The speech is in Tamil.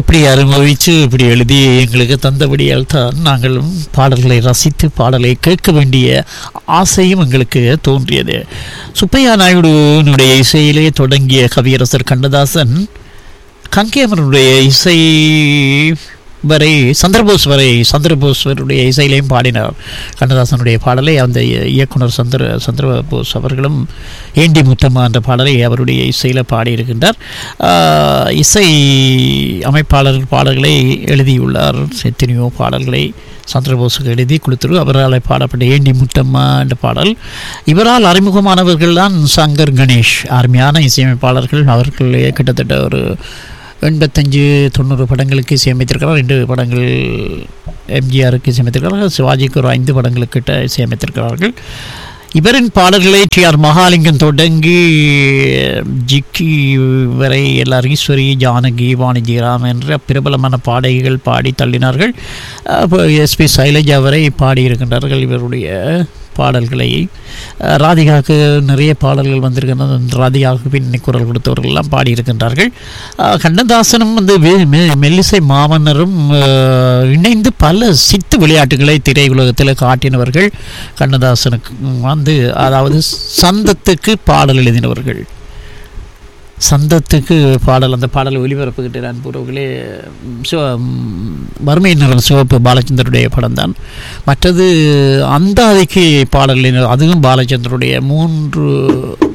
இப்படி அனுபவித்து இப்படி எழுதி எங்களுக்கு தந்தபடியால் தான் நாங்களும் பாடல்களை ரசித்து பாடலை கேட்க வேண்டிய ஆசையும் எங்களுக்கு தோன்றியது சுப்பையா நாயுடுனுடைய இசையிலே தொடங்கிய கவியரசர் கண்ணதாசன் கங்கேமரனுடைய இசை வரை சந்திரபோஸ் வரை சந்திரபோஸ்வருடைய இசையிலையும் பாடினார் கண்ணதாசனுடைய பாடலை அந்த இயக்குனர் சந்திர சந்திரபோஸ் அவர்களும் ஏண்டி முத்தம்மா என்ற பாடலை அவருடைய இசையில் பாடியிருக்கின்றார் ஆஹ், இசை அமைப்பாளர் பாடல்களை எழுதியுள்ளார் எத்தனையோ பாடல்களை சந்திரபோஸுக்கு எழுதி கொடுத்துரு அவரால் பாடப்பட்ட ஏண்டி முத்தம்மா என்ற பாடல் இவரால் அறிமுகமானவர்கள் தான் சங்கர் கணேஷ் அருமையான இசையமைப்பாளர்கள் அவர்களே கிட்டத்தட்ட ஒரு எண்பத்தஞ்சு தொண்ணூறு படங்களுக்கு இசையமைத்திருக்கிறார் ரெண்டு படங்கள் எம்ஜிஆருக்கு இசையமைத்திருக்கிறார்கள் சிவாஜிக்கு ஒரு ஐந்து படங்களுக்கு கிட்ட இசையமைத்திருக்கிறார்கள் இவரின் பாடல்களை டி ஆர் மகாலிங்கம் தொடங்கி ஜிக்கி வரை எல்லார் ஈஸ்வரி ஜானகி வாணிஜிராம் என்ற பிரபலமான பாடகிகள் பாடி தள்ளினார்கள் எஸ்பி சைலஜா வரை பாடியிருக்கின்றார்கள் இவருடைய பாடல்களை அஹ், ராதிகாவுக்கு நிறைய பாடல்கள் வந்திருக்கின்றன ராதிகாவுக்கு பின்னணி குரல் கொடுத்தவர்கள் எல்லாம் பாடியிருக்கின்றார்கள் அஹ், கண்ணதாசனும் வந்து வே- மெ- மெல்லிசை மாமன்னரும் அஹ், இணைந்து பல சித்து விளையாட்டுகளை திரையுலகத்தில் காட்டினவர்கள் கண்ணதாசனுக்கு வந்து அதாவது சந்தத்துக்கு பாடல் எழுதினவர்கள் சந்தத்துக்கு பாடல் அந்த பாடல் ஒலிபரப்புகிட்ட நான் பூர்வங்களே சிவ ம், வறுமை நிறம் சிவப்பு பாலச்சந்தருடைய படம் தான் மற்றது அந்தாதிக்கு பாடல் அதுவும் பாலச்சந்தருடைய மூன்று